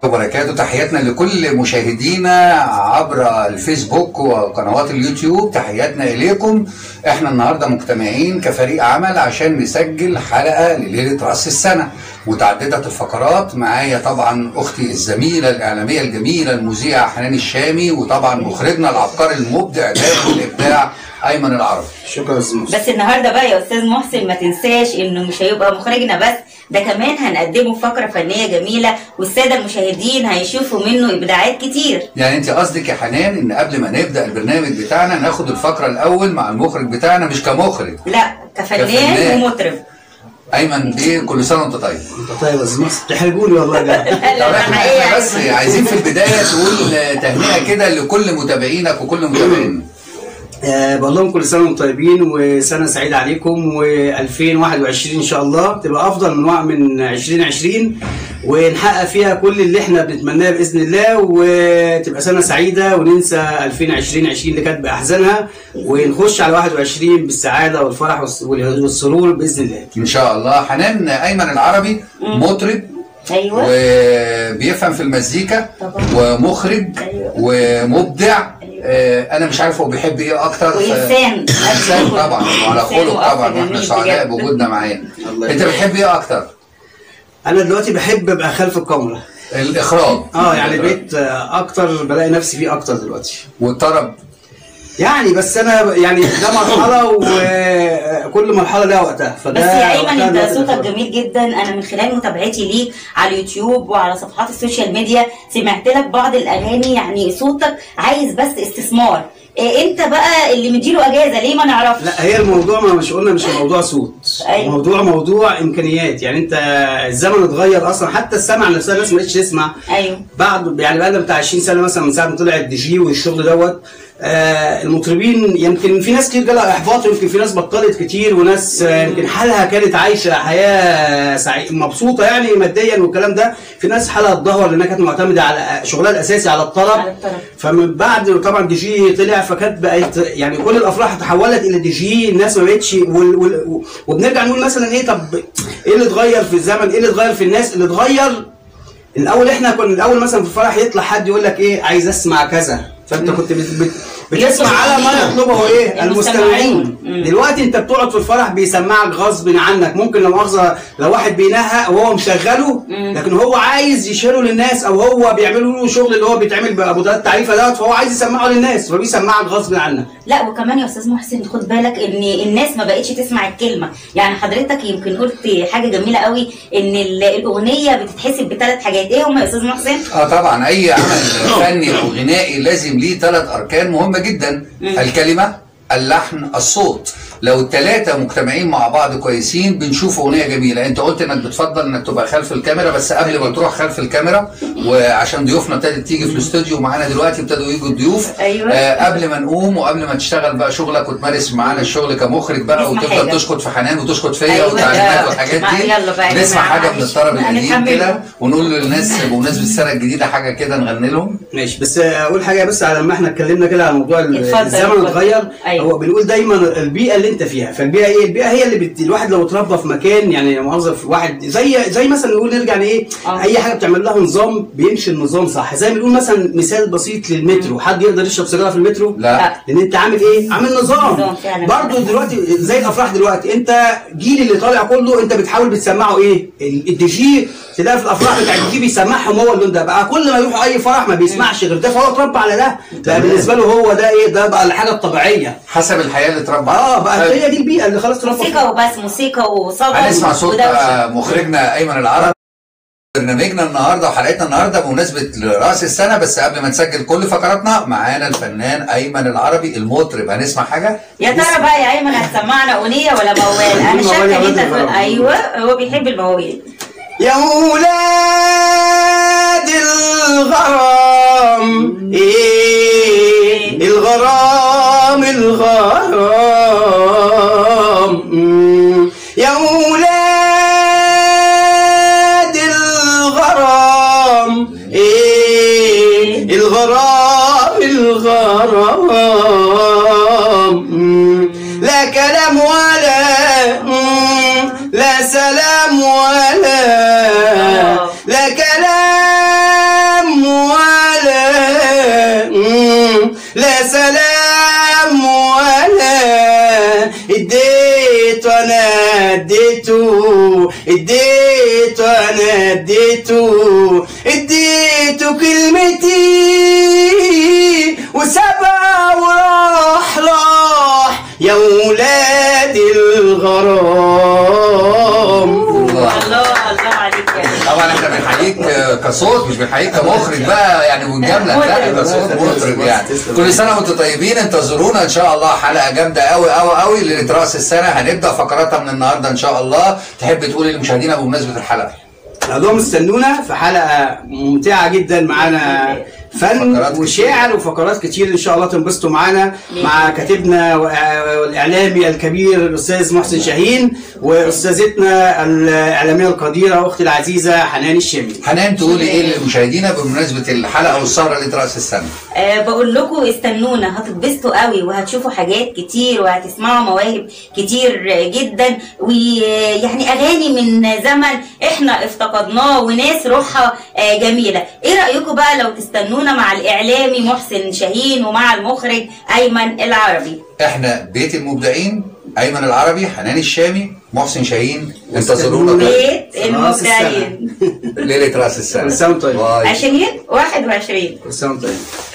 وبركاته تحياتنا لكل مشاهدينا عبر الفيسبوك وقنوات اليوتيوب تحياتنا اليكم احنا النهارده مجتمعين كفريق عمل عشان نسجل حلقه لليله راس السنه متعدده الفقرات معايا طبعا اختي الزميله الاعلاميه الجميله المذيعه حنان الشامي وطبعا مخرجنا العبقري المبدع داخل الابداع ايمن العربي شكرا يا استاذ بس النهارده بقى يا استاذ محسن ما تنساش انه مش هيبقى مخرجنا بس ده كمان هنقدمه فقره فنيه جميله والساده المشاهدين هيشوفوا منه ابداعات كتير يعني انت قصدك يا حنان ان قبل ما نبدا البرنامج بتاعنا ناخد الفقره الاول مع المخرج بتاعنا مش كمخرج لا كفنان, كفنان. ومطرب ايمن بيه كل سنه وانت طيب انت طيب يا استاذ محسن تحرجوني والله ده لا طب لا احنا حقيقة احنا بس أيمن. عايزين في البدايه تقول تهنئه كده لكل متابعينك وكل متابعينا آه بقول لهم كل سنه وانتم طيبين وسنه سعيده عليكم و2021 ان شاء الله تبقى افضل من وع- من 2020 ونحقق فيها كل اللي احنا بنتمناه باذن الله وتبقى سنه سعيده وننسى 2020 20 اللي كانت باحزانها ونخش على 21 بالسعاده والفرح والس- والسرور باذن الله ان شاء الله حنان ايمن العربي مطرب ايوه وبيفهم في المزيكا طبعا. ومخرج أيوة. ومبدع آه، انا مش عارف هو بيحب ايه اكتر ف- وإنسان. انسان طبعا وعلى إنسان خلق وأخ طبعا واحنا جميل سعداء بجد. بوجودنا معاه الله انت يبارك. بتحب ايه اكتر انا دلوقتي بحب ابقى خلف الكاميرا الاخراج اه يعني بقيت آه، اكتر بلاقي نفسي فيه اكتر دلوقتي والطرب يعني بس انا يعني ده مرحله وكل مرحله لها وقتها فده بس يا ايمن وقتها انت دلوقتي صوتك الإخراج. جميل جدا انا من خلال متابعتي ليك على اليوتيوب وعلى صفحات السوشيال ميديا سمعت لك بعض الاغاني يعني صوتك عايز بس استثمار إيه انت بقى اللي مديله اجازه ليه ما نعرفش لا هي الموضوع ما مش قلنا مش موضوع صوت أيوة. الموضوع موضوع امكانيات يعني انت الزمن اتغير اصلا حتى السمع نفسها الناس ما بقتش تسمع ايوه بعد يعني بقى بتاع 20 سنه مثلا من ساعه ما طلع الدي جي والشغل دوت آه المطربين يمكن في ناس كتير جالها احباط ويمكن في ناس بطلت كتير وناس آه يمكن حالها كانت عايشه حياه سعي... مبسوطه يعني ماديا والكلام ده في ناس حالها اتدهور لانها كانت معتمده على شغلها الاساسي على الطرب على الطرب. فمن بعد طبعا دي جي طلع فكانت بقت يعني كل الافراح تحولت الى دي جي الناس ما بقتش وال... وال... وبنرجع نقول مثلا ايه طب ايه اللي اتغير في الزمن ايه اللي اتغير في الناس اللي اتغير الاول احنا كنا الاول مثلا في الفرح يطلع حد يقول لك ايه عايز اسمع كذا فانت كنت بت... بت... بتسمع على ما يطلبه ايه المستمعين مم. دلوقتي انت بتقعد في الفرح بيسمعك غصب عنك ممكن لو مؤاخذه لو واحد بينهق وهو مشغله لكن هو عايز يشيره للناس او هو بيعملوا له شغل اللي هو بيتعمل بابو ثلاث تعريفه دوت فهو عايز يسمعه للناس فبيسمعك غصب عنك لا وكمان يا استاذ محسن خد بالك ان الناس ما بقتش تسمع الكلمه يعني حضرتك يمكن قلت حاجه جميله قوي ان ال- الاغنيه بتتحسب بثلاث حاجات ايه هم يا استاذ محسن اه طبعا اي عمل فني او غنائي لازم ليه ثلاث اركان مهمه جدا الكلمه اللحن الصوت لو الثلاثه مجتمعين مع بعض كويسين بنشوف اغنيه جميله انت قلت انك بتفضل انك تبقى خلف الكاميرا بس قبل ما تروح خلف الكاميرا وعشان ضيوفنا ابتدت تيجي في الاستوديو معانا دلوقتي ابتدوا يجوا الضيوف أيوة. آه قبل ما نقوم وقبل ما تشتغل بقى شغلك وتمارس معانا الشغل كمخرج بقى نسمع وتفضل حاجة. تشخط في حنان وتشخط فيا أيوة والتعليمات ده. والحاجات مع- دي يلا بقى يا نسمع جماعة، حاجه من معلش. الطرب القديم هنكمله. كده ونقول للناس بمناسبه السنه الجديده حاجه كده نغني لهم ماشي بس اقول حاجه بس على ما احنا اتكلمنا كده على موضوع ال- اتفضل، الزمن اتفضل. اتغير أيوة. هو بنقول دايما البيئه اللي انت فيها فالبيئه ايه البيئه هي اللي بت... الواحد لو اتربى في مكان يعني لا مؤاخذه في واحد زي زي مثلا نقول نرجع لايه آه. اي حاجه بتعمل لها نظام بيمشي النظام صح زي ما بنقول مثلا مثال بسيط للمترو حد يقدر يشرب سيجاره في المترو لا لان انت عامل ايه عامل نظام نظام فعلا. برضه دلوقتي زي الافراح دلوقتي انت جيل اللي طالع كله انت بتحاول بتسمعه ايه ال- الدي جي تلاقي في الافراح بتاع الدي جي بيسمعهم هو اللون ده بقى كل ما يروحوا اي فرح ما بيسمعش غير ده فهو اتربى على ده بقى تمام. بالنسبه له هو ده ايه ده بقى الحاجه الطبيعيه حسب الحياه اللي اتربى اه بقى طيب. هي دي البيئه اللي خلاص اتربى موسيقى فيها. وبس موسيقى وصدى هنسمع صوت ودوشة. بقى مخرجنا ايمن العرب برنامجنا النهارده وحلقتنا النهارده بمناسبه راس السنه بس قبل ما نسجل كل فقراتنا معانا الفنان ايمن العربي المطرب هنسمع حاجه يا ترى بقى يا ايمن هتسمعنا اغنيه ولا موال انا موال شاكه يا ان ولد انت الغرام. ايوه هو بيحب المواويل يا ولاد الغرام ايه الغرام الغرام مم. يا ولاد الغرام ايه الغرام الغرام مم. لا كلام ولا مم. لا سلام ولا لا كلام سلام ولا اديت وانا اديته اديت وانا اديته اديته كلمتي وسبع وراح راح يا ولاد الغرام الله الله عليك يا طبعا احنا بنحييك آه، كصوت مش بنحييك كمخرج بقى يعني ونجاملك لا كصوت مطرب يعني كل سنه وانتم طيبين انتظرونا ان شاء الله حلقه جامده قوي قوي قوي ليله راس السنه هنبدا فقراتها من النهارده ان شاء الله تحب تقولي لمشاهدينا بمناسبه الحلقه اقول لهم استنونا في حلقه ممتعه جدا معانا فن فقرات كتير. وشعر وفقرات كتير ان شاء الله تنبسطوا معانا مع كاتبنا والاعلامي الكبير الاستاذ محسن شاهين واستاذتنا الاعلاميه القديره اختي العزيزه حنان الشامي حنان تقولي ايه للمشاهدين بمناسبه الحلقه والسهره ليله راس السنه أه بقول لكم استنونا هتتبسطوا قوي وهتشوفوا حاجات كتير وهتسمعوا مواهب كتير جدا ويعني اغاني من زمن احنا افتقدناه وناس روحها آه، جميله ايه رايكم بقى لو تستنونا مع الاعلامي محسن شاهين ومع المخرج ايمن العربي احنا بيت المبدعين ايمن العربي حنان الشامي محسن شاهين انتظرونا بيت راس المبدعين ليله راس السنه كل سنة وانتم طيبين. باي. 20 21 كل سنه وانتم طيبين